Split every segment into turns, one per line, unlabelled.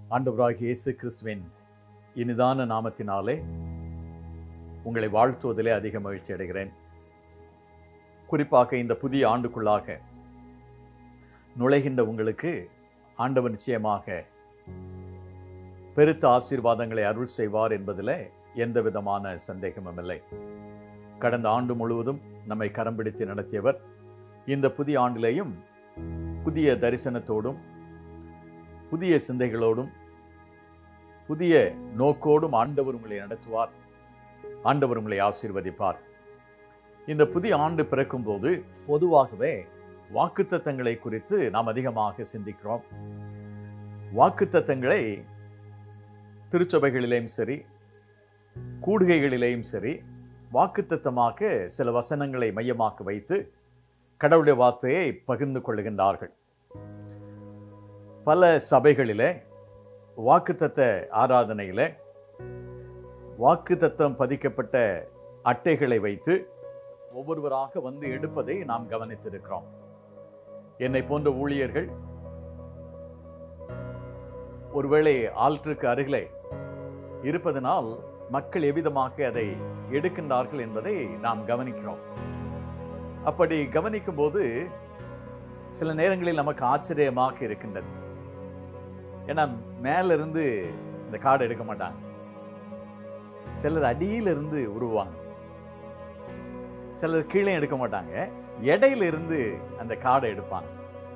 ஆண்டவராகிய இயேசு கிறிஸ்துவின் இனிதான நாமத்தினாலே உங்களை வாழ்த்துவதிலே அதிக மகிழ்ச்சி அடைகிறேன் குறிப்பாக இந்த புதிய ஆண்டுக்குள்ளாக நுழைகின்ற உங்களுக்கு ஆண்டவர் நிச்சயமாக பெருத்த ஆசீர்வாதங்களை அருள் செய்வார் என்பதில் எந்த விதமான சந்தேகமும் இல்லை கடந்த ஆண்டு முழுவதும் நம்மை கரம் பிடித்து நடத்தியவர் இந்த புதிய ஆண்டிலேயும் புதிய தரிசனத்தோடும் புதிய சிந்தைகளோடும் புதிய நோக்கோடும் ஆண்டவர் உங்களை நடத்துவார் ஆண்டவர் உங்களை ஆசீர்வதிப்பார் இந்த புதிய ஆண்டு பிறக்கும் போது பொதுவாகவே வாக்குத்தத்தங்களை குறித்து நாம் அதிகமாக சிந்திக்கிறோம் வாக்குத்தத்தங்களை திருச்சபைகளிலேயும் சரி கூடுகைகளிலேயும் சரி வாக்குத்தத்தமாக சில வசனங்களை மையமாக்க வைத்து கடவுளுடைய வார்த்தையை பகிர்ந்து கொள்ளுகின்றார்கள் பல சபைகளிலே வாக்குத்தத்த ஆராதனையில வாக்குத்தத்தம் பதிக்கப்பட்ட அட்டைகளை வைத்து ஒவ்வொருவராக வந்து எடுப்பதை நாம் கவனித்திருக்கிறோம் என்னை போன்ற ஊழியர்கள் ஒருவேளை ஆல்டருக்கு அருகிலே இருப்பதனால் மக்கள் எவ்விதமாக அதை எடுக்கின்றார்கள் என்பதை நாம் கவனிக்கிறோம் அப்படி கவனிக்கும் போது சில நேரங்களில் நமக்கு ஆச்சரியமாக இருக்கின்றது ஏன்னா மேல இருந்து இந்த கார்டு எடுக்க மாட்டாங்க சிலர் அடியில இருந்து உருவாங்க சிலர் கீழே எடுக்க மாட்டாங்க இடையில இருந்து அந்த கார்டை எடுப்பாங்க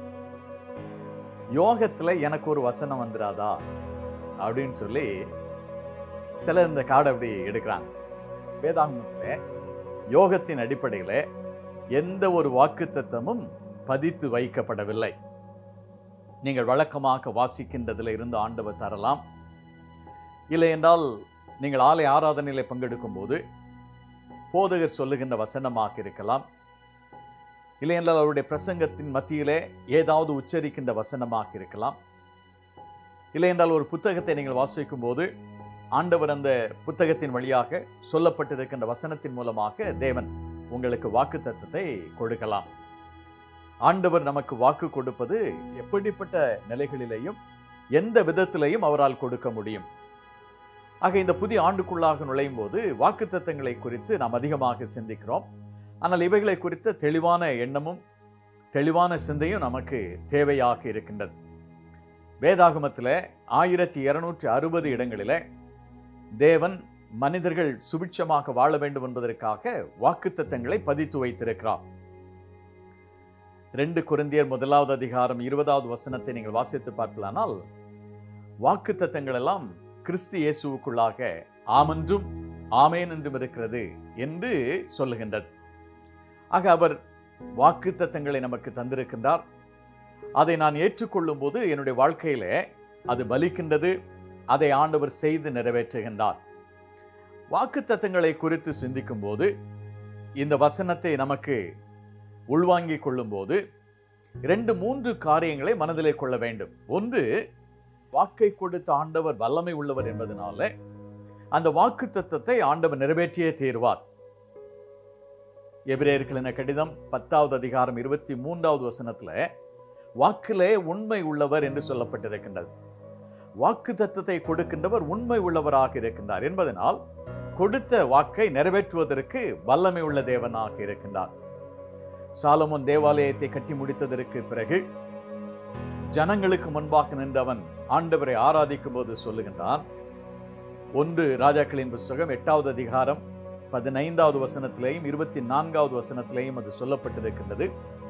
யோகத்துல எனக்கு ஒரு வசனம் வந்துடாதா அப்படின்னு சொல்லி சிலர் இந்த கார்டை அப்படி எடுக்கிறாங்க வேதாங்கத்துல யோகத்தின் அடிப்படையில எந்த ஒரு வாக்குத்தத்தமும் பதித்து வைக்கப்படவில்லை நீங்கள் வழக்கமாக வாசிக்கின்றதில் இருந்து ஆண்டவர் தரலாம் இல்லை என்றால் நீங்கள் ஆலை ஆராதனையில் பங்கெடுக்கும் போது போதகர் சொல்லுகின்ற வசனமாக இருக்கலாம் இல்லை என்றால் அவருடைய பிரசங்கத்தின் மத்தியிலே ஏதாவது உச்சரிக்கின்ற வசனமாக இருக்கலாம் இல்லை என்றால் ஒரு புத்தகத்தை நீங்கள் வாசிக்கும் போது ஆண்டவர் அந்த புத்தகத்தின் வழியாக சொல்லப்பட்டிருக்கின்ற வசனத்தின் மூலமாக தேவன் உங்களுக்கு வாக்கு தத்துவத்தை கொடுக்கலாம் ஆண்டவர் நமக்கு வாக்கு கொடுப்பது எப்படிப்பட்ட நிலைகளிலேயும் எந்த விதத்திலையும் அவரால் கொடுக்க முடியும் ஆக இந்த புதிய ஆண்டுக்குள்ளாக நுழையும் போது வாக்கு தத்தங்களை குறித்து நாம் அதிகமாக சிந்திக்கிறோம் ஆனால் இவைகளை குறித்த தெளிவான எண்ணமும் தெளிவான சிந்தையும் நமக்கு தேவையாக இருக்கின்றது வேதாகமத்தில் ஆயிரத்தி இருநூற்றி அறுபது இடங்களில தேவன் மனிதர்கள் சுபிட்சமாக வாழ வேண்டும் என்பதற்காக வாக்குத்தத்தங்களை பதித்து வைத்திருக்கிறார் ரெண்டு குருந்தியர் முதலாவது அதிகாரம் இருபதாவது வசனத்தை நீங்கள் வாசித்து பார்க்கலானால் வாக்குத்தத்தங்கள் எல்லாம் கிறிஸ்து இயேசுவுக்குள்ளாக ஆமென்றும் ஆமேன் என்றும் இருக்கிறது என்று சொல்லுகின்றது ஆக அவர் வாக்குத்தத்தங்களை நமக்கு தந்திருக்கின்றார் அதை நான் ஏற்றுக்கொள்ளும் போது என்னுடைய வாழ்க்கையில அது பலிக்கின்றது அதை ஆண்டவர் செய்து நிறைவேற்றுகின்றார் வாக்குத்தத்தங்களை குறித்து சிந்திக்கும் போது இந்த வசனத்தை நமக்கு உள்வாங்கிக் கொள்ளும் போது ரெண்டு மூன்று காரியங்களை மனதிலே கொள்ள வேண்டும் ஒன்று வாக்கை கொடுத்த ஆண்டவர் வல்லமை உள்ளவர் என்பதனால அந்த வாக்கு தத்தத்தை ஆண்டவர் நிறைவேற்றியே தீர்வார் எபிரேயர்களின கடிதம் பத்தாவது அதிகாரம் இருபத்தி மூன்றாவது வசனத்துல வாக்கிலே உண்மை உள்ளவர் என்று சொல்லப்பட்டிருக்கின்றது வாக்கு தத்தத்தை கொடுக்கின்றவர் உண்மை உள்ளவராக இருக்கின்றார் என்பதனால் கொடுத்த வாக்கை நிறைவேற்றுவதற்கு வல்லமை உள்ள தேவனாக இருக்கின்றார் சாலமோன் தேவாலயத்தை கட்டி முடித்ததற்கு பிறகு ஜனங்களுக்கு முன்பாக நின்றவன் ஆண்டவரை ஆராதிக்கும் போது சொல்லுகின்றான் ஒன்று ராஜாக்களின் புஸ்தகம் எட்டாவது அதிகாரம் பதினைந்தாவது வசனத்திலேயும் இருபத்தி நான்காவது வசனத்திலேயும் அது சொல்லப்பட்டிருக்கின்றது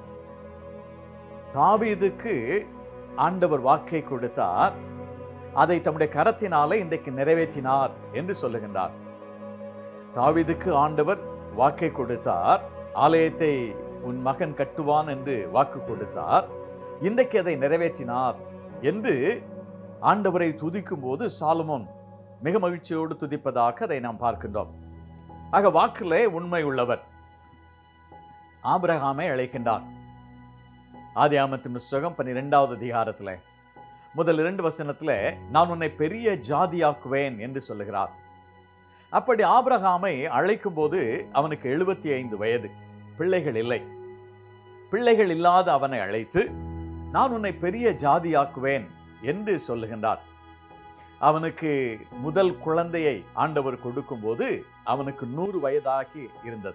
தாவீதுக்கு ஆண்டவர் வாக்கை கொடுத்தார் அதை தம்முடைய கரத்தினாலே இன்றைக்கு நிறைவேற்றினார் என்று சொல்லுகின்றார் தாவீதுக்கு ஆண்டவர் வாக்கை கொடுத்தார் ஆலயத்தை உன் மகன் கட்டுவான் என்று வாக்கு கொடுத்தார் இன்றைக்கு அதை நிறைவேற்றினார் என்று ஆண்டவரை துதிக்கும் போது சாலமோன் மிக மகிழ்ச்சியோடு துதிப்பதாக அதை நாம் பார்க்கின்றோம் ஆக வாக்கிலே உண்மை உள்ளவர் ஆபிரகாமை அழைக்கின்றார் ஆதி ஆமத்தின் புஸ்தகம் பன்னிரெண்டாவது அதிகாரத்துல முதல் இரண்டு வசனத்துல நான் உன்னை பெரிய ஜாதியாக்குவேன் என்று சொல்லுகிறார் அப்படி ஆபிரகாமை அழைக்கும் போது அவனுக்கு எழுபத்தி ஐந்து வயது பிள்ளைகள் இல்லை பிள்ளைகள் இல்லாத அவனை அழைத்து நான் உன்னை பெரிய ஜாதியாக்குவேன் என்று சொல்லுகின்றார் அவனுக்கு முதல் குழந்தையை ஆண்டவர் கொடுக்கும்போது அவனுக்கு நூறு வயதாகி இருந்தது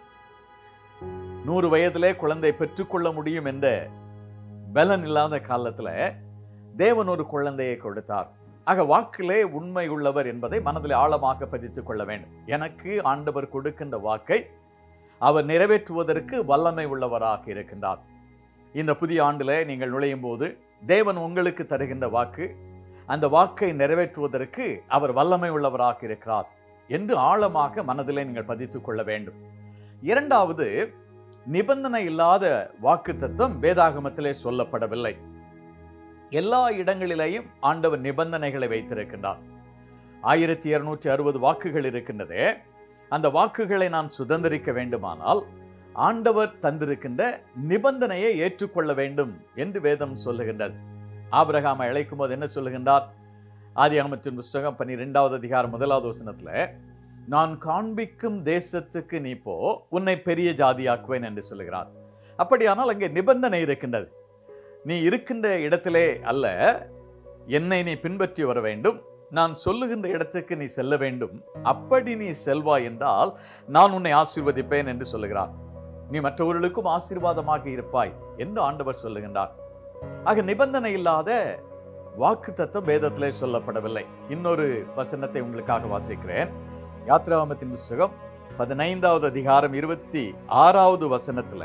நூறு வயதிலே குழந்தை பெற்றுக்கொள்ள முடியும் என்ற பலன் இல்லாத காலத்துல தேவன் ஒரு குழந்தையை கொடுத்தார் ஆக வாக்கிலே உண்மை உள்ளவர் என்பதை மனதில் ஆழமாக பதித்துக் கொள்ள வேண்டும் எனக்கு ஆண்டவர் கொடுக்கின்ற வாக்கை அவர் நிறைவேற்றுவதற்கு வல்லமை உள்ளவராக இருக்கின்றார் இந்த புதிய ஆண்டில் நீங்கள் நுழையும் போது தேவன் உங்களுக்கு தருகின்ற வாக்கு அந்த வாக்கை நிறைவேற்றுவதற்கு அவர் வல்லமை உள்ளவராக இருக்கிறார் என்று ஆழமாக மனதிலே நீங்கள் பதித்துக் கொள்ள வேண்டும் இரண்டாவது நிபந்தனை இல்லாத வாக்கு தத்துவம் வேதாகமத்திலே சொல்லப்படவில்லை எல்லா இடங்களிலேயும் ஆண்டவர் நிபந்தனைகளை வைத்திருக்கின்றார் ஆயிரத்தி இருநூற்றி அறுபது வாக்குகள் இருக்கின்றதே அந்த வாக்குகளை நான் சுதந்திரிக்க வேண்டுமானால் ஆண்டவர் தந்திருக்கின்ற நிபந்தனையை ஏற்றுக்கொள்ள வேண்டும் என்று வேதம் சொல்லுகின்றது ஆபிரகாமை அழைக்கும் போது என்ன சொல்லுகின்றார் ஆதியாகமத்தின் புஸ்தகம் பன்னிரெண்டாவது அதிகாரம் முதலாவது வசனத்துல நான் காண்பிக்கும் தேசத்துக்கு நீ போ உன்னை பெரிய ஜாதியாக்குவேன் என்று சொல்லுகிறார் அப்படியானால் அங்கே நிபந்தனை இருக்கின்றது நீ இருக்கின்ற இடத்திலே அல்ல என்னை நீ பின்பற்றி வர வேண்டும் நான் சொல்லுகின்ற இடத்துக்கு நீ செல்ல வேண்டும் அப்படி நீ செல்வாய் என்றால் நான் உன்னை ஆசீர்வதிப்பேன் என்று சொல்லுகிறார் நீ மற்றவர்களுக்கும் ஆசீர்வாதமாக இருப்பாய் என்று ஆண்டவர் சொல்லுகின்றார் ஆக நிபந்தனை இல்லாத வாக்கு தத்துவம் வேதத்திலே சொல்லப்படவில்லை இன்னொரு வசனத்தை உங்களுக்காக வாசிக்கிறேன் யாத்ராமத்தின் புஸ்தகம் பதினைந்தாவது அதிகாரம் இருபத்தி ஆறாவது வசனத்துல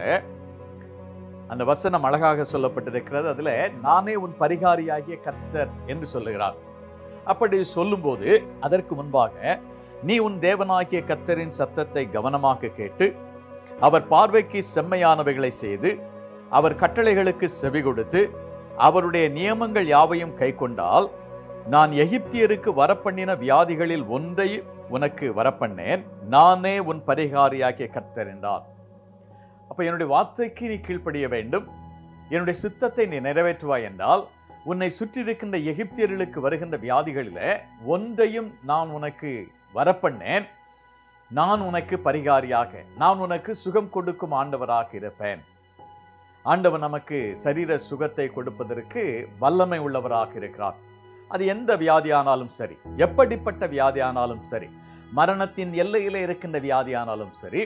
அந்த வசனம் அழகாக சொல்லப்பட்டிருக்கிறது அதுல நானே உன் பரிகாரியாகிய கர்த்தர் என்று சொல்லுகிறார் அப்படி சொல்லும்போது அதற்கு முன்பாக நீ உன் தேவனாகிய கர்த்தரின் சத்தத்தை கவனமாக கேட்டு அவர் பார்வைக்கு செம்மையானவைகளை செய்து அவர் கட்டளைகளுக்கு செவி கொடுத்து அவருடைய நியமங்கள் யாவையும் கைக்கொண்டால் நான் எகிப்தியருக்கு வரப்பண்ணின வியாதிகளில் ஒன்றை உனக்கு வரப்பண்ணேன் நானே உன் பரிகாரியாகிய கர்த்தர் என்றார் அப்ப என்னுடைய வார்த்தைக்கு நீ கீழ்ப்படிய வேண்டும் என்னுடைய சித்தத்தை நீ நிறைவேற்றுவாய் என்றால் உன்னை சுற்றி இருக்கின்ற எகிப்தியர்களுக்கு வருகின்ற வியாதிகளிலே ஒன்றையும் நான் உனக்கு வரப்பண்ணேன் நான் உனக்கு பரிகாரியாக நான் உனக்கு சுகம் கொடுக்கும் ஆண்டவராக இருப்பேன் ஆண்டவர் நமக்கு சரீர சுகத்தை கொடுப்பதற்கு வல்லமை உள்ளவராக இருக்கிறார் அது எந்த வியாதியானாலும் சரி எப்படிப்பட்ட வியாதியானாலும் சரி மரணத்தின் எல்லையிலே இருக்கின்ற வியாதியானாலும் சரி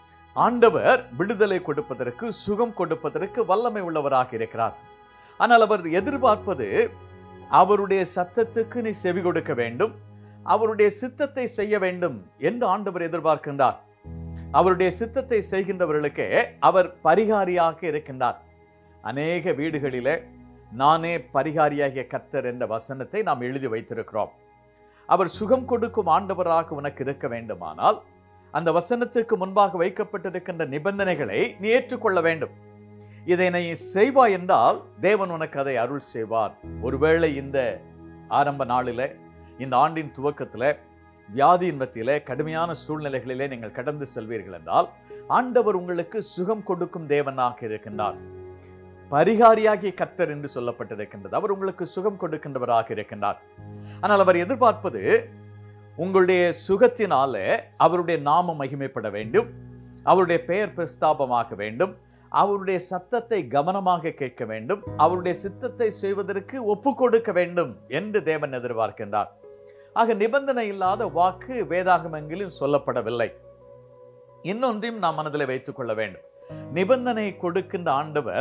ஆண்டவர் விடுதலை கொடுப்பதற்கு சுகம் கொடுப்பதற்கு வல்லமை உள்ளவராக இருக்கிறார் ஆனால் அவர் எதிர்பார்ப்பது அவருடைய சத்தத்துக்கு நீ செவி கொடுக்க வேண்டும் அவருடைய சித்தத்தை செய்ய வேண்டும் என்று ஆண்டவர் எதிர்பார்க்கின்றார் அவருடைய சித்தத்தை செய்கின்றவர்களுக்கு அவர் பரிகாரியாக இருக்கின்றார் அநேக வீடுகளிலே நானே பரிகாரியாகிய கர்த்தர் என்ற வசனத்தை நாம் எழுதி வைத்திருக்கிறோம் அவர் சுகம் கொடுக்கும் ஆண்டவராக உனக்கு இருக்க வேண்டுமானால் அந்த வசனத்திற்கு முன்பாக வைக்கப்பட்டிருக்கின்ற நிபந்தனைகளை நீ ஏற்றுக்கொள்ள வேண்டும் இதை நீ செய்வாய் என்றால் தேவன் உனக்கு அதை அருள் செய்வார் ஒருவேளை இந்த ஆரம்ப நாளிலே இந்த ஆண்டின் துவக்கத்தில் வியாதியின் மத்தியிலே கடுமையான சூழ்நிலைகளிலே நீங்கள் கடந்து செல்வீர்கள் என்றால் ஆண்டவர் உங்களுக்கு சுகம் கொடுக்கும் தேவனாக இருக்கின்றார் பரிகாரியாகிய கத்தர் என்று சொல்லப்பட்டிருக்கின்றது அவர் உங்களுக்கு சுகம் கொடுக்கின்றவராக இருக்கின்றார் ஆனால் அவர் எதிர்பார்ப்பது உங்களுடைய சுகத்தினால அவருடைய நாமம் மகிமைப்பட வேண்டும் அவருடைய பெயர் பிரஸ்தாபமாக வேண்டும் அவருடைய சத்தத்தை கவனமாக கேட்க வேண்டும் அவருடைய சித்தத்தை செய்வதற்கு ஒப்பு கொடுக்க வேண்டும் என்று தேவன் எதிர்பார்க்கின்றார் ஆக நிபந்தனை இல்லாத வாக்கு வேதாகமங்களில் சொல்லப்படவில்லை இன்னொன்றையும் நாம் மனதில் வைத்துக் கொள்ள வேண்டும் நிபந்தனை கொடுக்கின்ற ஆண்டவர்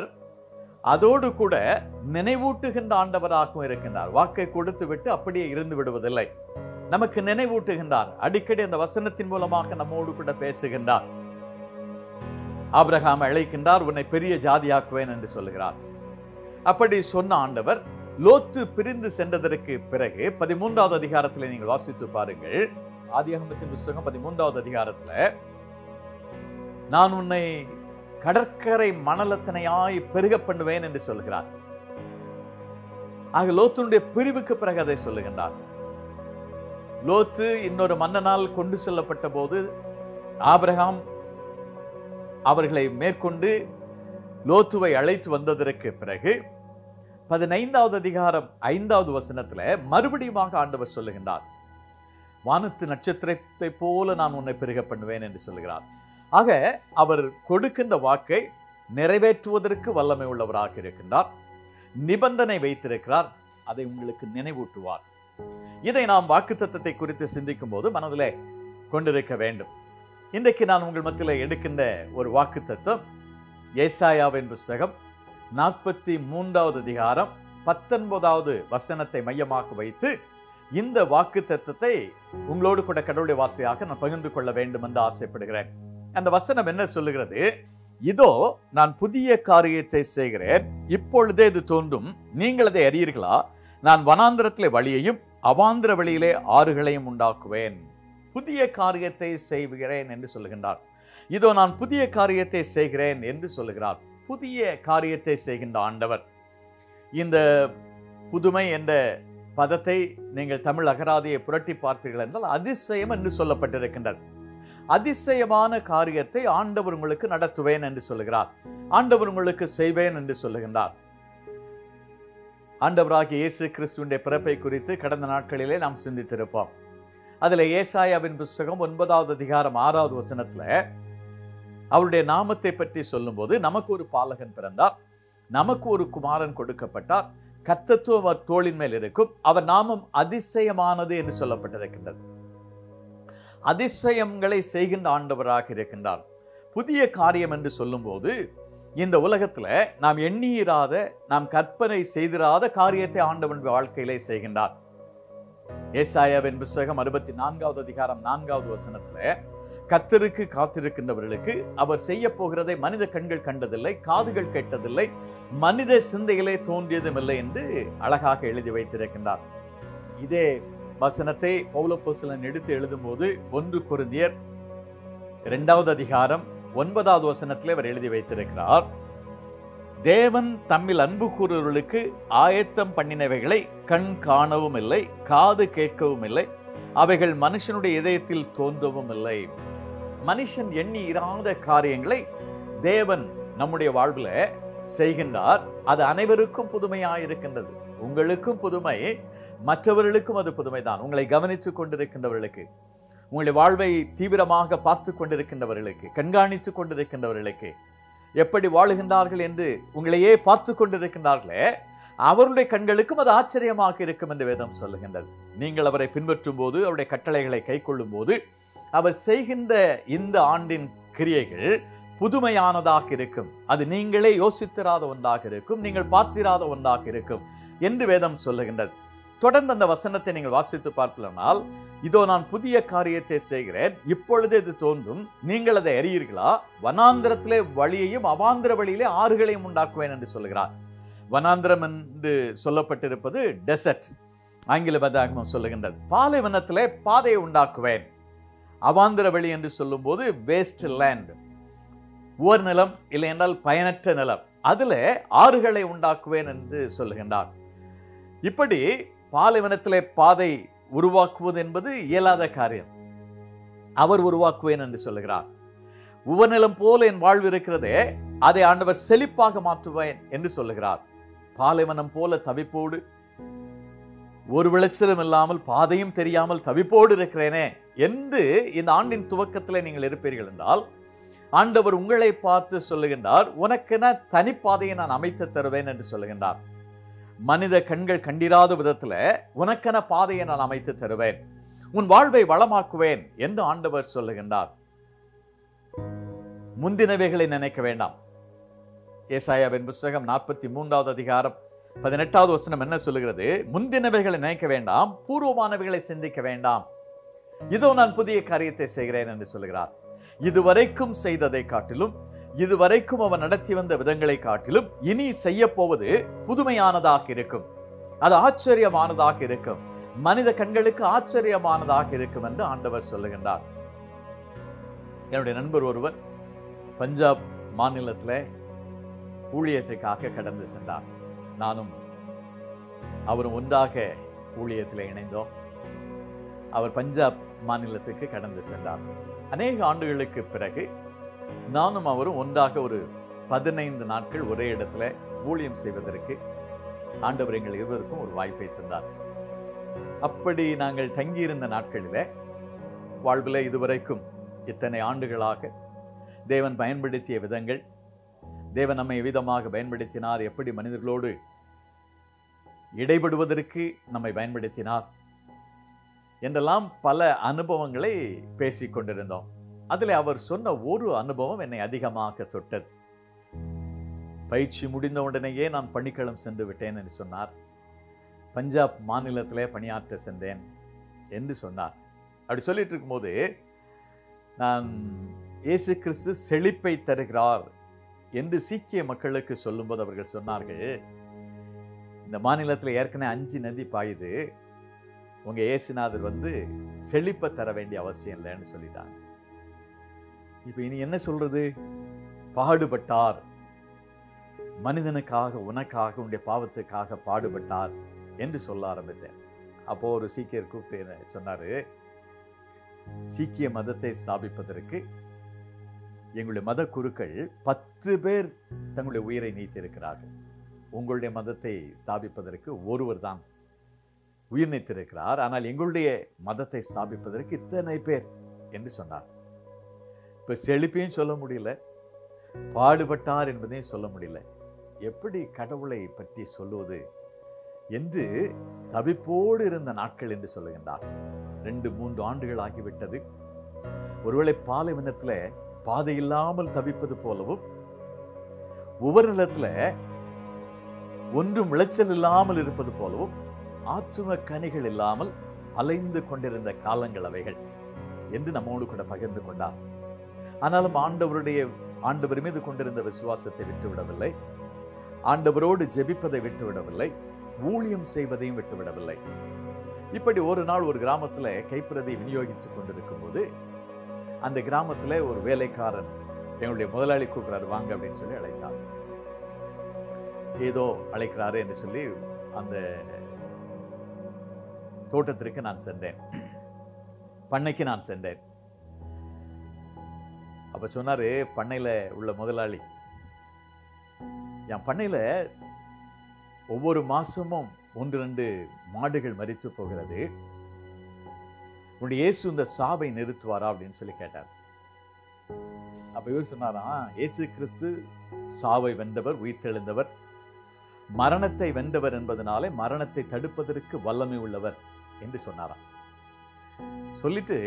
அதோடு கூட நினைவூட்டுகின்ற ஆண்டவராகவும் இருக்கின்றார் வாக்கை கொடுத்து விட்டு அப்படியே இருந்து விடுவதில்லை நமக்கு நினைவூட்டுகின்றார் அடிக்கடி அந்த வசனத்தின் மூலமாக நம்மோடு கூட பேசுகின்றார் ஆபிரகாம் அழைக்கின்றார் உன்னை பெரிய ஜாதியாக்குவேன் என்று சொல்லுகிறார் அப்படி சொன்ன ஆண்டவர் லோத்து பிரிந்து சென்றதற்கு பிறகு பதிமூன்றாவது அதிகாரத்தில் நீங்கள் வாசித்து பாருங்கள் ஆதியாகமத்தின் புஸ்தகம் பதிமூன்றாவது அதிகாரத்துல நான் உன்னை கடற்கரை மணலத்தனையாய் பெருக பண்ணுவேன் என்று சொல்கிறார் ஆக லோத்துடைய பிரிவுக்கு பிறகு அதை சொல்லுகின்றார் லோத்து இன்னொரு மன்னனால் கொண்டு செல்லப்பட்ட போது ஆபிரகாம் அவர்களை மேற்கொண்டு லோத்துவை அழைத்து வந்ததற்கு பிறகு பதினைந்தாவது அதிகாரம் ஐந்தாவது வசனத்துல மறுபடியுமாக ஆண்டவர் சொல்லுகின்றார் வானத்து நட்சத்திரத்தை போல நான் உன்னை பெருக பண்ணுவேன் என்று சொல்லுகிறார் ஆக அவர் கொடுக்கின்ற வாக்கை நிறைவேற்றுவதற்கு வல்லமை உள்ளவராக இருக்கின்றார் நிபந்தனை வைத்திருக்கிறார் அதை உங்களுக்கு நினைவூட்டுவார் இதை நாம் வாக்குத்தத்தத்தை குறித்து சிந்திக்கும் போது மனதிலே கொண்டிருக்க வேண்டும் இன்றைக்கு நான் உங்கள் மத்தியில் எடுக்கின்ற ஒரு வாக்குத்தத்தம் ஏசாயாவின் புஸ்தகம் நாற்பத்தி மூன்றாவது அதிகாரம் பத்தொன்பதாவது வசனத்தை மையமாக வைத்து இந்த வாக்கு தத்துவத்தை உங்களோடு கூட கடவுளுடைய வார்த்தையாக நான் பகிர்ந்து கொள்ள வேண்டும் என்று ஆசைப்படுகிறேன் அந்த வசனம் என்ன சொல்லுகிறது இதோ நான் புதிய காரியத்தை செய்கிறேன் இப்பொழுதே இது தோன்றும் நீங்கள் அதை அறியீர்களா நான் வனாந்திரத்திலே வழியையும் அவாந்திர வழியிலே ஆறுகளையும் உண்டாக்குவேன் புதிய காரியத்தை செய்கிறேன் என்று சொல்லுகின்றார் இதோ நான் புதிய காரியத்தை செய்கிறேன் என்று சொல்லுகிறார் புதிய காரியத்தை செய்கின்ற ஆண்டவர் இந்த புதுமை என்ற பதத்தை நீங்கள் தமிழ் அகராதியை புரட்டி பார்ப்பீர்கள் என்றால் அதிசயம் என்று சொல்லப்பட்டிருக்கின்றது அதிசயமான காரியத்தை ஆண்டவர் உங்களுக்கு நடத்துவேன் என்று சொல்லுகிறார் ஆண்டவர் உங்களுக்கு செய்வேன் என்று சொல்லுகின்றார் ஆண்டவராகிய இயேசு கிறிஸ்துவினுடைய பிறப்பை குறித்து கடந்த நாட்களிலே நாம் சிந்தித்திருப்போம் அதுல ஏசாயாவின் புஸ்தகம் ஒன்பதாவது அதிகாரம் ஆறாவது வசனத்துல அவருடைய நாமத்தை பற்றி சொல்லும்போது நமக்கு ஒரு பாலகன் பிறந்தார் நமக்கு ஒரு குமாரன் கொடுக்கப்பட்டார் கத்தத்துவம் அவர் தோளின் மேல் இருக்கும் அவர் நாமம் அதிசயமானது என்று சொல்லப்பட்டிருக்கின்றது அதிசயங்களை செய்கின்ற ஆண்டவராக இருக்கின்றார் புதிய காரியம் என்று சொல்லும்போது இந்த உலகத்துல நாம் எண்ணியிராத நாம் கற்பனை செய்திராத காரியத்தை ஆண்டவன் வாழ்க்கையிலே செய்கின்றார் ஏசாயாவின் புஸ்தகம் அறுபத்தி நான்காவது அதிகாரம் நான்காவது வசனத்துல கத்தருக்கு காத்திருக்கின்றவர்களுக்கு அவர் செய்ய போகிறதை மனித கண்கள் கண்டதில்லை காதுகள் கேட்டதில்லை மனித சிந்தையிலே தோன்றியதும் இல்லை என்று அழகாக எழுதி வைத்திருக்கின்றார் இதே வசனத்தை பௌலப்போசலன் எடுத்து எழுதும்போது ஒன்று குருந்தியர் இரண்டாவது அதிகாரம் ஒன்பதாவது வசனத்திலே அவர் எழுதி வைத்திருக்கிறார் தேவன் தம்மில் அன்பு கூறுவர்களுக்கு ஆயத்தம் பண்ணினவைகளை கண் காணவும் இல்லை காது கேட்கவும் இல்லை அவைகள் மனுஷனுடைய இதயத்தில் தோன்றவும் இல்லை மனுஷன் எண்ணி இராத காரியங்களை தேவன் நம்முடைய வாழ்வில் செய்கின்றார் அது அனைவருக்கும் புதுமையாயிருக்கின்றது உங்களுக்கும் புதுமை மற்றவர்களுக்கும் அது புதுமைதான் உங்களை கவனித்துக் கொண்டிருக்கின்றவர்களுக்கு உங்களுடைய வாழ்வை தீவிரமாக பார்த்து கொண்டிருக்கின்றவர்களுக்கு கண்காணித்துக் கொண்டிருக்கின்றவர்களுக்கு எப்படி வாழுகின்றார்கள் என்று உங்களையே பார்த்து கொண்டிருக்கின்றார்களே அவருடைய கண்களுக்கும் அது ஆச்சரியமாக இருக்கும் என்று வேதம் சொல்லுகின்றது நீங்கள் அவரை பின்பற்றும் போது அவருடைய கட்டளைகளை கை கொள்ளும் போது அவர் செய்கின்ற இந்த ஆண்டின் கிரியைகள் புதுமையானதாக இருக்கும் அது நீங்களே யோசித்திராத ஒன்றாக இருக்கும் நீங்கள் பார்த்திராத ஒன்றாக இருக்கும் என்று வேதம் சொல்லுகின்றது தொடர்ந்து அந்த வசனத்தை நீங்கள் வாசித்து பார்க்கலனால் இதோ நான் புதிய காரியத்தை செய்கிறேன் இப்பொழுது இது தோன்றும் நீங்கள் அதை அறியீர்களா வனாந்திரத்திலே வழியையும் அவாந்திர வழியிலே ஆறுகளையும் உண்டாக்குவேன் என்று சொல்லுகிறார் வனாந்திரம் என்று சொல்லப்பட்டிருப்பது டெசர்ட் ஆங்கில பதாகமம் சொல்லுகின்றது பாலைவனத்திலே பாதையை உண்டாக்குவேன் அவாந்திர வழி என்று சொல்லும்போது வேஸ்ட் லேண்ட் ஓர் நிலம் இல்லை என்றால் பயனற்ற நிலம் அதுல ஆறுகளை உண்டாக்குவேன் என்று சொல்லுகின்றார் இப்படி பாலைவனத்திலே பாதை உருவாக்குவது என்பது இயலாத காரியம் அவர் உருவாக்குவேன் என்று சொல்லுகிறார் உவநிலம் போல என் வாழ்வு இருக்கிறதே அதை ஆண்டவர் செழிப்பாக மாற்றுவேன் என்று சொல்லுகிறார் பாலைவனம் போல தவிப்போடு ஒரு விளைச்சலும் இல்லாமல் பாதையும் தெரியாமல் தவிப்போடு இருக்கிறேனே என்று இந்த ஆண்டின் துவக்கத்தில் நீங்கள் இருப்பீர்கள் என்றால் ஆண்டவர் உங்களை பார்த்து சொல்லுகின்றார் உனக்கென தனிப்பாதையை நான் அமைத்து தருவேன் என்று சொல்லுகின்றார் மனித கண்கள் கண்டிராத விதத்துல உனக்கென பாதையை நான் அமைத்து தருவேன் உன் வாழ்வை வளமாக்குவேன் என்று ஆண்டவர் சொல்லுகின்றார் முந்தினவைகளை நினைக்க வேண்டாம் ஏசாயாவின் புஸ்தகம் நாற்பத்தி மூன்றாவது அதிகாரம் பதினெட்டாவது வசனம் என்ன சொல்லுகிறது முந்தினவைகளை நினைக்க வேண்டாம் பூர்வமானவைகளை சிந்திக்க வேண்டாம் இதோ நான் புதிய காரியத்தை செய்கிறேன் என்று சொல்லுகிறார் இதுவரைக்கும் செய்ததை காட்டிலும் இதுவரைக்கும் அவன் நடத்தி வந்த விதங்களை காட்டிலும் இனி செய்ய போவது புதுமையானதாக இருக்கும் அது ஆச்சரியமானதாக இருக்கும் மனித கண்களுக்கு ஆச்சரியமானதாக இருக்கும் என்று ஆண்டவர் சொல்லுகின்றார் என்னுடைய நண்பர் ஒருவர் பஞ்சாப் மாநிலத்தில் ஊழியத்திற்காக கடந்து சென்றார் நானும் அவரும் ஒன்றாக ஊழியத்தில் இணைந்தோம் அவர் பஞ்சாப் மாநிலத்துக்கு கடந்து சென்றார் அநேக ஆண்டுகளுக்கு பிறகு நானும் அவரும் ஒன்றாக ஒரு பதினைந்து நாட்கள் ஒரே இடத்துல ஊழியம் செய்வதற்கு ஆண்டவர் எங்கள் இருவருக்கும் ஒரு வாய்ப்பை தந்தார் அப்படி நாங்கள் தங்கியிருந்த நாட்களிலே வாழ்வில் இதுவரைக்கும் இத்தனை ஆண்டுகளாக தேவன் பயன்படுத்திய விதங்கள் தேவன் நம்மை எவ்விதமாக பயன்படுத்தினார் எப்படி மனிதர்களோடு இடைபடுவதற்கு நம்மை பயன்படுத்தினார் என்றெல்லாம் பல அனுபவங்களை பேசிக் கொண்டிருந்தோம் அதில் அவர் சொன்ன ஒரு அனுபவம் என்னை அதிகமாக தொட்டது பயிற்சி முடிந்த உடனேயே நான் பணிக்களம் சென்று விட்டேன் என்று சொன்னார் பஞ்சாப் மாநிலத்திலே பணியாற்ற சென்றேன் என்று சொன்னார் அப்படி சொல்லிட்டு இருக்கும்போது நான் இயேசு கிறிஸ்து செழிப்பை தருகிறார் என்று சீக்கிய மக்களுக்கு சொல்லும்போது அவர்கள் சொன்னார்கள் இந்த மாநிலத்தில் ஏற்கனவே அஞ்சு நதி பாயுது உங்க இயேசுநாதர் வந்து செழிப்பை தர வேண்டிய அவசியம் இல்லைன்னு சொல்லிட்டாங்க இப்போ இனி என்ன சொல்றது பாடுபட்டார் மனிதனுக்காக உனக்காக உன்னுடைய பாவத்துக்காக பாடுபட்டார் என்று சொல்ல ஆரம்பித்தேன் அப்போ ஒரு சீக்கியர் கூப்பிட்டு என்ன சொன்னாரு சீக்கிய மதத்தை ஸ்தாபிப்பதற்கு எங்களுடைய மத குருக்கள் பத்து பேர் தங்களுடைய உயிரை நீத்திருக்கிறார்கள் உங்களுடைய மதத்தை ஸ்தாபிப்பதற்கு ஒருவர் தான் உயிர் நீத்திருக்கிறார் ஆனால் எங்களுடைய மதத்தை ஸ்தாபிப்பதற்கு இத்தனை பேர் என்று சொன்னார் இப்ப செழிப்பையும் சொல்ல முடியல பாடுபட்டார் என்பதையும் சொல்ல முடியல எப்படி கடவுளை பற்றி சொல்லுவது என்று தவிப்போடு இருந்த நாட்கள் என்று சொல்லுகின்றார் ரெண்டு மூன்று ஆண்டுகள் ஆகிவிட்டது ஒருவேளை பாலைவனத்துல பாதை இல்லாமல் தவிப்பது போலவும் ஒவ்வொரு நிலத்துல ஒன்றும் விளைச்சல் இல்லாமல் இருப்பது போலவும் ஆற்றும கனிகள் இல்லாமல் அலைந்து கொண்டிருந்த காலங்கள் அவைகள் என்று நம்மோடு கூட பகிர்ந்து கொண்டார் ஆனாலும் ஆண்டவருடைய ஆண்டவர் மீது கொண்டிருந்த விசுவாசத்தை விட்டுவிடவில்லை ஆண்டவரோடு ஜெபிப்பதை விட்டுவிடவில்லை ஊழியம் செய்வதையும் விட்டுவிடவில்லை இப்படி ஒரு நாள் ஒரு கிராமத்துல கைப்பிரதி விநியோகித்துக் கொண்டிருக்கும் போது அந்த கிராமத்துல ஒரு வேலைக்காரன் எங்களுடைய முதலாளி கூப்பிடுறாரு வாங்க அப்படின்னு சொல்லி அழைத்தார் ஏதோ அழைக்கிறாரு என்று சொல்லி அந்த தோட்டத்திற்கு நான் சென்றேன் பண்ணைக்கு நான் சென்றேன் அப்ப சொன்னாரு பண்ணையில உள்ள முதலாளி என் பண்ணையில ஒவ்வொரு மாசமும் ஒன்று ரெண்டு மாடுகள் மரித்து போகிறது உன்னுடைய இயேசு இந்த சாவை நிறுத்துவாரா அப்படின்னு சொல்லி கேட்டார் அப்ப இவர் சொன்னாராம் இயேசு கிறிஸ்து சாவை வென்றவர் உயிர்த்தெழுந்தவர் மரணத்தை வென்றவர் என்பதனாலே மரணத்தை தடுப்பதற்கு வல்லமை உள்ளவர் என்று சொன்னாராம் சொல்லிட்டு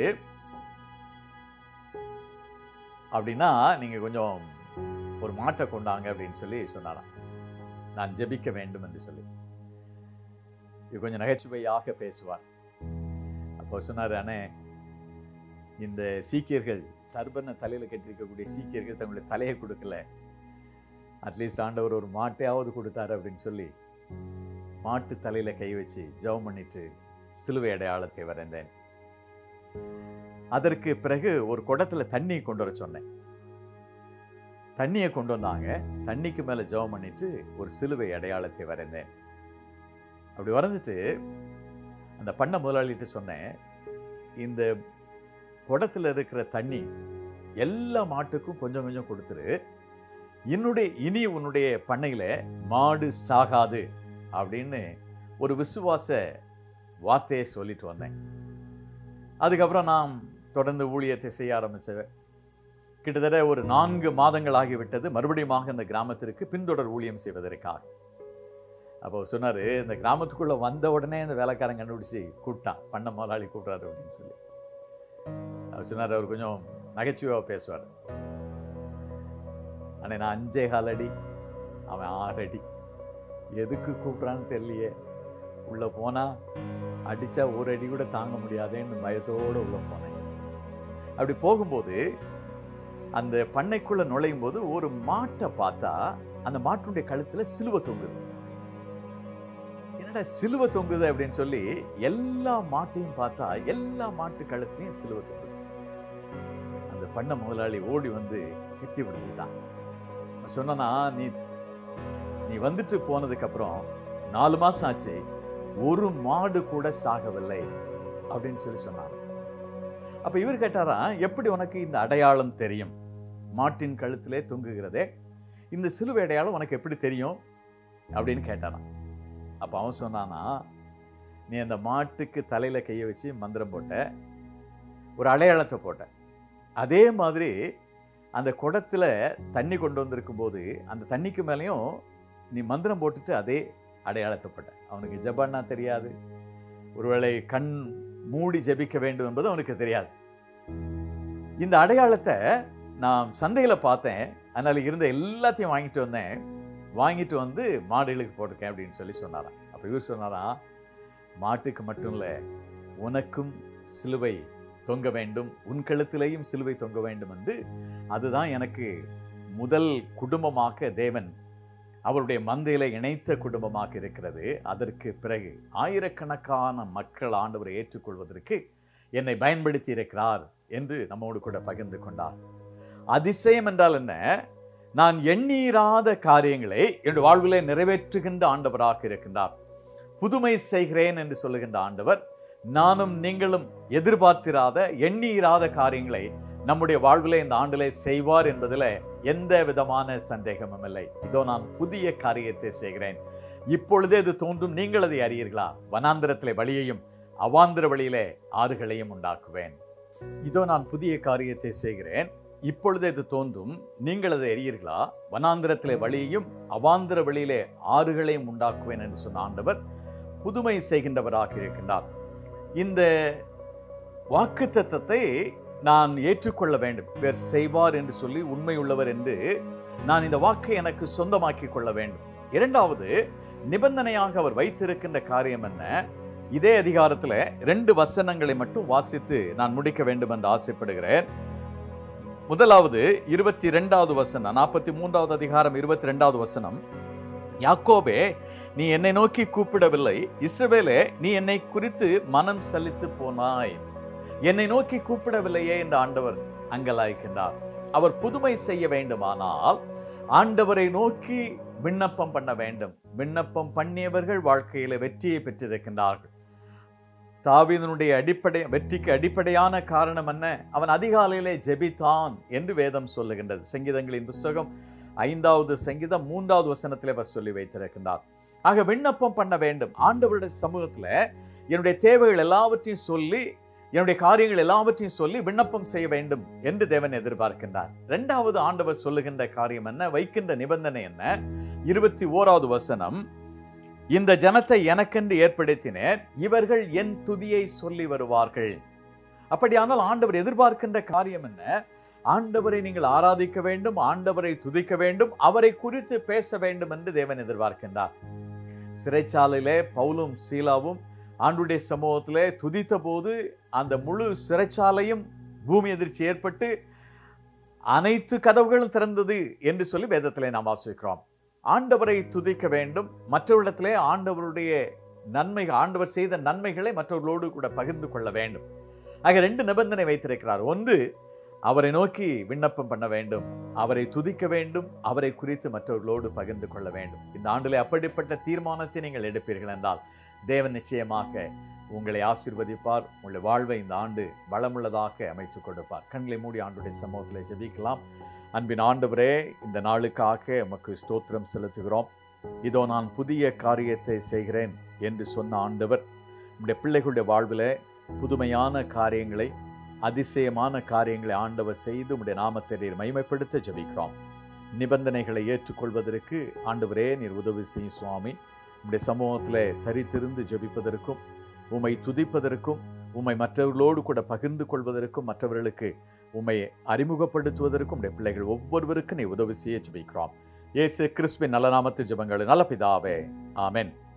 அப்படின்னா நீங்க கொஞ்சம் ஒரு மாட்டை கொண்டாங்க அப்படின்னு சொல்லி சொன்னாராம் நான் ஜெபிக்க வேண்டும் என்று சொல்லி இது கொஞ்சம் நகைச்சுவையாக பேசுவார் அப்போ சொன்னார் அண்ணே இந்த சீக்கியர்கள் தர்பனை தலையில கட்டியிருக்கக்கூடிய சீக்கியர்கள் தங்களுடைய தலையை கொடுக்கல அட்லீஸ்ட் ஆண்டவர் ஒரு மாட்டையாவது கொடுத்தாரு அப்படின்னு சொல்லி மாட்டு தலையில கை வச்சு ஜெபம் பண்ணிட்டு சிலுவை அடையாளத்தை வரைந்தேன் அதற்கு பிறகு ஒரு குடத்துல தண்ணி கொண்டு வர சொன்னேன் தண்ணியை கொண்டு வந்தாங்க தண்ணிக்கு மேல ஜெபம் பண்ணிட்டு ஒரு சிலுவை அடையாளத்தை வரைந்தேன் அப்படி வரைஞ்சிட்டு அந்த பண்ண முதலாளிகிட்ட சொன்னேன் இந்த குடத்துல இருக்கிற தண்ணி எல்லா மாட்டுக்கும் கொஞ்சம் கொஞ்சம் கொடுத்துரு என்னுடைய இனி உன்னுடைய பண்ணையில மாடு சாகாது அப்படின்னு ஒரு விசுவாச வார்த்தையை சொல்லிட்டு வந்தேன் அதுக்கப்புறம் நான் தொடர்ந்து ஊழியத்தை செய்ய ஆரம்பிச்சேன் கிட்டத்தட்ட ஒரு நான்கு மாதங்கள் ஆகிவிட்டது மறுபடியுமாக இந்த கிராமத்திற்கு பின்தொடர் ஊழியம் செய்வதற்காக அப்போ சொன்னாரு இந்த கிராமத்துக்குள்ள வந்த உடனே இந்த வேலைக்காரன் கண்டுபிடிச்சு கூப்பிட்டான் பண்ண முதலாளி கூப்பிட்டாரு அப்படின்னு சொல்லி அவர் சொன்னார் அவர் கொஞ்சம் நகைச்சுவையாக பேசுவார் அண்ணே நான் அஞ்சே கால் அடி அவன் ஆறு அடி எதுக்கு கூப்பிட்றான்னு தெரியலையே உள்ள போனா அடிச்சா ஒரு அடி கூட தாங்க முடியாதேன்னு பயத்தோட உள்ள போனேன் அப்படி போகும்போது அந்த பண்ணைக்குள்ள நுழையும் போது ஒரு மாட்டை பார்த்தா அந்த மாட்டுடைய கழுத்துல சிலுவை தொங்குது என்னடா சிலுவை தொங்குது அப்படின்னு சொல்லி எல்லா மாட்டையும் பார்த்தா எல்லா மாட்டு கழுத்தையும் சிலுவை தொங்குது அந்த பண்ண முதலாளி ஓடி வந்து கட்டி பிடிச்சிட்டான் சொன்னா நீ நீ வந்துட்டு போனதுக்கு அப்புறம் நாலு மாசம் ஆச்சு ஒரு மாடு கூட சாகவில்லை அப்படின்னு சொல்லி சொன்னார் அப்ப இவர் கேட்டாரா எப்படி உனக்கு இந்த அடையாளம் தெரியும் மாட்டின் கழுத்திலே தொங்குகிறதே இந்த சிலுவை அடையாளம் உனக்கு எப்படி தெரியும் அப்படின்னு கேட்டாராம் அப்ப அவன் சொன்னானா நீ அந்த மாட்டுக்கு தலையில கையை வச்சு மந்திரம் போட்ட ஒரு அடையாளத்தை போட்ட அதே மாதிரி அந்த குடத்துல தண்ணி கொண்டு வந்திருக்கும் போது அந்த தண்ணிக்கு மேலேயும் நீ மந்திரம் போட்டுட்டு அதே அடையாளத்தை போட்ட அவனுக்கு ஜப்பான்னா தெரியாது ஒருவேளை கண் மூடி ஜெபிக்க வேண்டும் என்பது அவனுக்கு தெரியாது இந்த அடையாளத்தை நான் சந்தையில பார்த்தேன் அதனால இருந்த எல்லாத்தையும் வாங்கிட்டு வந்தேன் வாங்கிட்டு வந்து மாடுகளுக்கு போட்டிருக்கேன் அப்படின்னு சொல்லி சொன்னாராம் அப்ப இவர் சொன்னாராம் மாட்டுக்கு மட்டும் இல்ல உனக்கும் சிலுவை தொங்க வேண்டும் உன் கழுத்திலேயும் சிலுவை தொங்க வேண்டும் என்று அதுதான் எனக்கு முதல் குடும்பமாக தேவன் அவருடைய மந்தையில இணைத்த குடும்பமாக இருக்கிறது அதற்கு பிறகு ஆயிரக்கணக்கான மக்கள் ஆண்டவரை ஏற்றுக்கொள்வதற்கு என்னை பயன்படுத்தி இருக்கிறார் என்று நம்மோடு கூட பகிர்ந்து கொண்டார் அதிசயம் என்றால் என்ன நான் எண்ணீராத காரியங்களை என்னுடைய வாழ்விலே நிறைவேற்றுகின்ற ஆண்டவராக இருக்கின்றார் புதுமை செய்கிறேன் என்று சொல்லுகின்ற ஆண்டவர் நானும் நீங்களும் எதிர்பார்த்திராத எண்ணீராத காரியங்களை நம்முடைய வாழ்விலே இந்த ஆண்டிலே செய்வார் என்பதில் எந்த விதமான சந்தேகமும் இல்லை இதோ நான் புதிய காரியத்தை செய்கிறேன் இப்பொழுதே இது தோன்றும் நீங்கள் அதை அறியீர்களா வனாந்திரத்திலே வழியையும் அவாந்திர வழியிலே ஆறுகளையும் உண்டாக்குவேன் இதோ நான் புதிய காரியத்தை செய்கிறேன் இப்பொழுது இது தோன்றும் நீங்கள் அதை அறியீர்களா வனாந்திரத்திலே வழியையும் அவாந்திர வழியிலே ஆறுகளையும் உண்டாக்குவேன் என்று சொன்ன ஆண்டவர் புதுமை செய்கின்றவராக இருக்கின்றார் இந்த வாக்கு தத்தத்தை நான் ஏற்றுக்கொள்ள வேண்டும் இவர் செய்வார் என்று சொல்லி உண்மையுள்ளவர் என்று நான் இந்த வாக்கை எனக்கு சொந்தமாக்கி கொள்ள வேண்டும் இரண்டாவது நிபந்தனையாக அவர் வைத்திருக்கின்ற காரியம் என்ன இதே அதிகாரத்துல ரெண்டு வசனங்களை மட்டும் வாசித்து நான் முடிக்க வேண்டும் என்று ஆசைப்படுகிறேன் முதலாவது இருபத்தி ரெண்டாவது வசனம் நாற்பத்தி மூன்றாவது அதிகாரம் இருபத்தி ரெண்டாவது வசனம் யாக்கோபே நீ என்னை நோக்கி கூப்பிடவில்லை இஸ்ரவேலே நீ என்னை குறித்து மனம் சலித்து போனாய் என்னை நோக்கி கூப்பிடவில்லையே என்று ஆண்டவர் அங்கலாய்க்கின்றார் அவர் புதுமை செய்ய வேண்டுமானால் ஆண்டவரை நோக்கி விண்ணப்பம் பண்ண வேண்டும் விண்ணப்பம் பண்ணியவர்கள் வாழ்க்கையில வெற்றியை பெற்றிருக்கின்றார்கள் தாவீதனுடைய அடிப்படை வெற்றிக்கு அடிப்படையான காரணம் என்ன அவன் அதிகாலையிலே ஜெபித்தான் என்று வேதம் சொல்லுகின்றது சங்கீதங்களின் புஸ்தகம் ஐந்தாவது சங்கீதம் மூன்றாவது வசனத்திலே அவர் சொல்லி வைத்திருக்கின்றார் ஆக விண்ணப்பம் பண்ண வேண்டும் ஆண்டவருடைய சமூகத்துல என்னுடைய தேவைகள் எல்லாவற்றையும் சொல்லி என்னுடைய காரியங்கள் எல்லாவற்றையும் சொல்லி விண்ணப்பம் செய்ய வேண்டும் என்று தேவன் எதிர்பார்க்கின்றார் இரண்டாவது ஆண்டவர் சொல்லுகின்ற காரியம் என்ன வைக்கின்ற நிபந்தனை என்ன இருபத்தி ஓராவது வசனம் இந்த ஜனத்தை எனக்கென்று ஏற்படுத்தினேன் இவர்கள் என் துதியை சொல்லி வருவார்கள் அப்படியானால் ஆண்டவர் எதிர்பார்க்கின்ற காரியம் என்ன ஆண்டவரை நீங்கள் ஆராதிக்க வேண்டும் ஆண்டவரை துதிக்க வேண்டும் அவரை குறித்து பேச வேண்டும் என்று தேவன் எதிர்பார்க்கின்றார் சிறைச்சாலையிலே பவுலும் சீலாவும் ஆண்டுடைய சமூகத்திலே துதித்த போது அந்த முழு சிறைச்சாலையும் பூமி எதிர்ச்சி ஏற்பட்டு அனைத்து கதவுகளும் திறந்தது என்று சொல்லி வேதத்திலே நாம் வாசிக்கிறோம் ஆண்டவரை துதிக்க வேண்டும் மற்றவரிடத்திலே ஆண்டவருடைய நன்மை ஆண்டவர் செய்த நன்மைகளை மற்றவர்களோடு கூட பகிர்ந்து கொள்ள வேண்டும் ஆக ரெண்டு நிபந்தனை வைத்திருக்கிறார் ஒன்று அவரை நோக்கி விண்ணப்பம் பண்ண வேண்டும் அவரை துதிக்க வேண்டும் அவரை குறித்து மற்றவர்களோடு பகிர்ந்து கொள்ள வேண்டும் இந்த ஆண்டிலே அப்படிப்பட்ட தீர்மானத்தை நீங்கள் எடுப்பீர்கள் என்றால் தேவன் நிச்சயமாக உங்களை ஆசீர்வதிப்பார் உங்களுடைய வாழ்வை இந்த ஆண்டு வளமுள்ளதாக அமைத்துக் கொடுப்பார் கண்களை மூடி ஆண்டுடைய சமூகத்தில் ஜெபிக்கலாம் அன்பின் ஆண்டவரே இந்த நாளுக்காக உமக்கு ஸ்தோத்திரம் செலுத்துகிறோம் இதோ நான் புதிய காரியத்தை செய்கிறேன் என்று சொன்ன ஆண்டவர் நம்முடைய பிள்ளைகளுடைய வாழ்வில் புதுமையான காரியங்களை அதிசயமான காரியங்களை ஆண்டவர் செய்து உம்முடைய நாமத்தை நீர் மகிமைப்படுத்த ஜெபிக்கிறோம் நிபந்தனைகளை ஏற்றுக்கொள்வதற்கு ஆண்டவரே நீர் உதவி செய்யும் சுவாமி உம்முடைய சமூகத்தில் தரித்திருந்து ஜெபிப்பதற்கும் உம்மை துதிப்பதற்கும் உம்மை மற்றவர்களோடு கூட பகிர்ந்து கொள்வதற்கும் மற்றவர்களுக்கு உம்மை அறிமுகப்படுத்துவதற்கும் உடைய பிள்ளைகள் ஒவ்வொருவருக்கும் நீ உதவி செய்ய ஜெபிக்கிறோம் இயேசு கிறிஸ்துவின் நல்ல நாமத்தில் ஜெபங்கள் நல்ல பிதாவே ஆமென்